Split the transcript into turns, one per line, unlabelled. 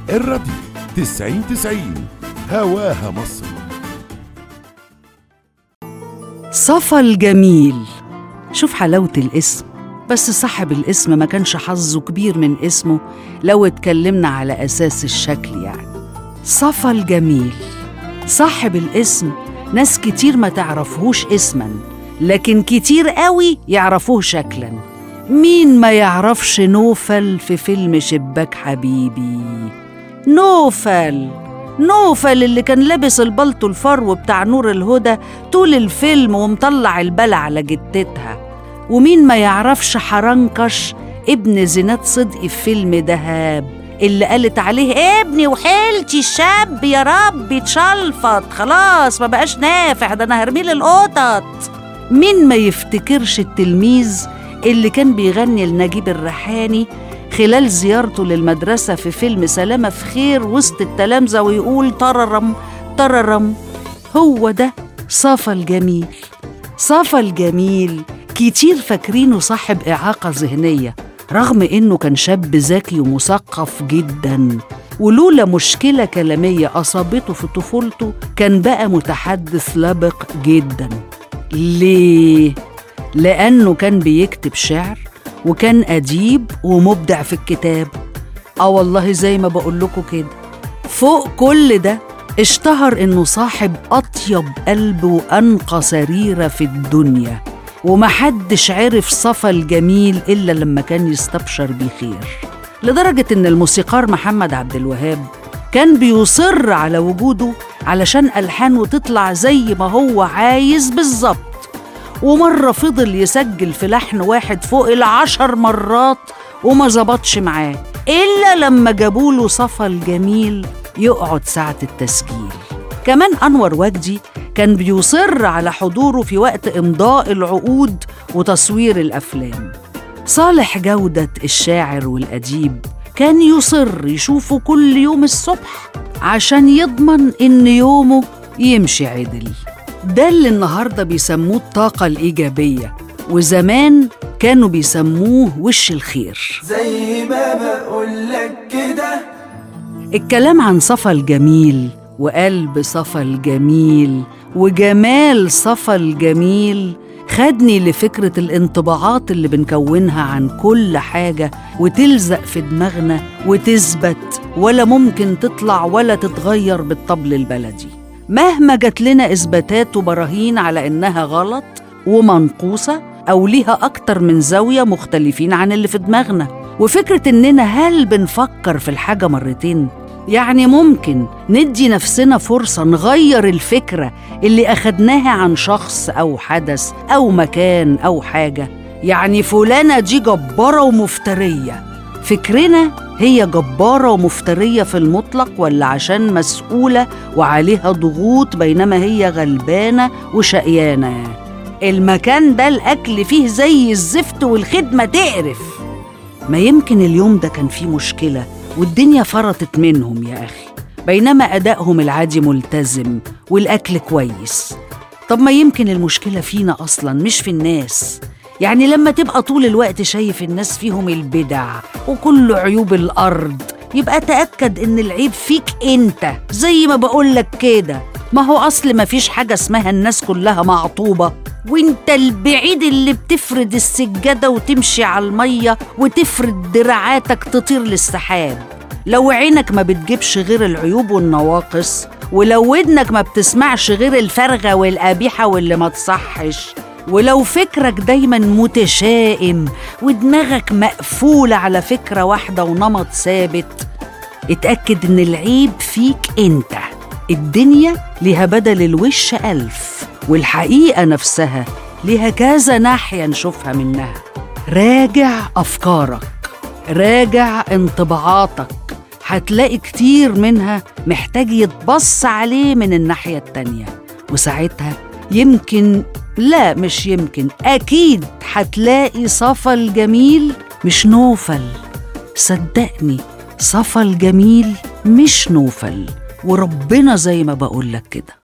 الراديو تسعين تسعين هواها مصر
صفا الجميل شوف حلاوة الاسم بس صاحب الاسم ما كانش حظه كبير من اسمه لو اتكلمنا على أساس الشكل يعني صفا الجميل صاحب الاسم ناس كتير ما تعرفهوش اسما لكن كتير قوي يعرفوه شكلا مين ما يعرفش نوفل في فيلم شباك حبيبي نوفل نوفل اللي كان لابس البلطو الفرو بتاع نور الهدى طول الفيلم ومطلع البلع على جتتها ومين ما يعرفش حرنكش ابن زينات صدقي في فيلم دهاب اللي قالت عليه ابني وحيلتي الشاب يا رب يتشلفط خلاص ما بقاش نافع ده انا هرميه للقطط مين ما يفتكرش التلميذ اللي كان بيغني لنجيب الريحاني خلال زيارته للمدرسة في فيلم سلامة في خير وسط التلامذة ويقول طررم طررم هو ده صفا الجميل صفا الجميل كتير فاكرينه صاحب إعاقة ذهنية رغم إنه كان شاب ذكي ومثقف جدا ولولا مشكلة كلامية أصابته في طفولته كان بقى متحدث لبق جدا ليه؟ لأنه كان بيكتب شعر وكان أديب ومبدع في الكتاب آه والله زي ما بقول لكم كده فوق كل ده اشتهر إنه صاحب أطيب قلب وأنقى سريرة في الدنيا ومحدش عرف صفا الجميل إلا لما كان يستبشر بخير لدرجة إن الموسيقار محمد عبد الوهاب كان بيصر على وجوده علشان ألحانه تطلع زي ما هو عايز بالظبط ومرة فضل يسجل في لحن واحد فوق العشر مرات وما ظبطش معاه إلا لما جابوله صفا الجميل يقعد ساعة التسجيل كمان أنور وجدي كان بيصر على حضوره في وقت إمضاء العقود وتصوير الأفلام صالح جودة الشاعر والأديب كان يصر يشوفه كل يوم الصبح عشان يضمن إن يومه يمشي عدل ده اللي النهارده بيسموه الطاقة الإيجابية وزمان كانوا بيسموه وش الخير
زي ما بقولك كده
الكلام عن صفا الجميل وقلب صفا الجميل وجمال صفا الجميل خدني لفكرة الانطباعات اللي بنكونها عن كل حاجة وتلزق في دماغنا وتثبت ولا ممكن تطلع ولا تتغير بالطبل البلدي مهما جات لنا إثباتات وبراهين على إنها غلط ومنقوصة أو ليها أكتر من زاوية مختلفين عن اللي في دماغنا وفكرة إننا هل بنفكر في الحاجة مرتين؟ يعني ممكن ندي نفسنا فرصة نغير الفكرة اللي أخدناها عن شخص أو حدث أو مكان أو حاجة يعني فلانة دي جبارة ومفترية فكرنا هي جبارة ومفترية في المطلق ولا عشان مسؤولة وعليها ضغوط بينما هي غلبانة وشقيانة المكان ده الأكل فيه زي الزفت والخدمة تقرف ما يمكن اليوم ده كان فيه مشكلة والدنيا فرطت منهم يا أخي بينما أدائهم العادي ملتزم والأكل كويس طب ما يمكن المشكلة فينا أصلا مش في الناس يعني لما تبقى طول الوقت شايف الناس فيهم البدع وكل عيوب الأرض يبقى تأكد إن العيب فيك أنت زي ما بقولك كده ما هو أصل ما فيش حاجة اسمها الناس كلها معطوبة وانت البعيد اللي بتفرد السجادة وتمشي على المية وتفرد دراعاتك تطير للسحاب لو عينك ما بتجيبش غير العيوب والنواقص ولو ودنك ما بتسمعش غير الفرغة والقبيحة واللي ما تصحش ولو فكرك دايما متشائم ودماغك مقفولة على فكرة واحدة ونمط ثابت اتأكد إن العيب فيك أنت الدنيا ليها بدل الوش ألف والحقيقة نفسها ليها كذا ناحية نشوفها منها راجع أفكارك راجع انطباعاتك هتلاقي كتير منها محتاج يتبص عليه من الناحية التانية وساعتها يمكن لا مش يمكن أكيد هتلاقي صفا الجميل مش نوفل صدقني صفا الجميل مش نوفل وربنا زي ما بقولك كده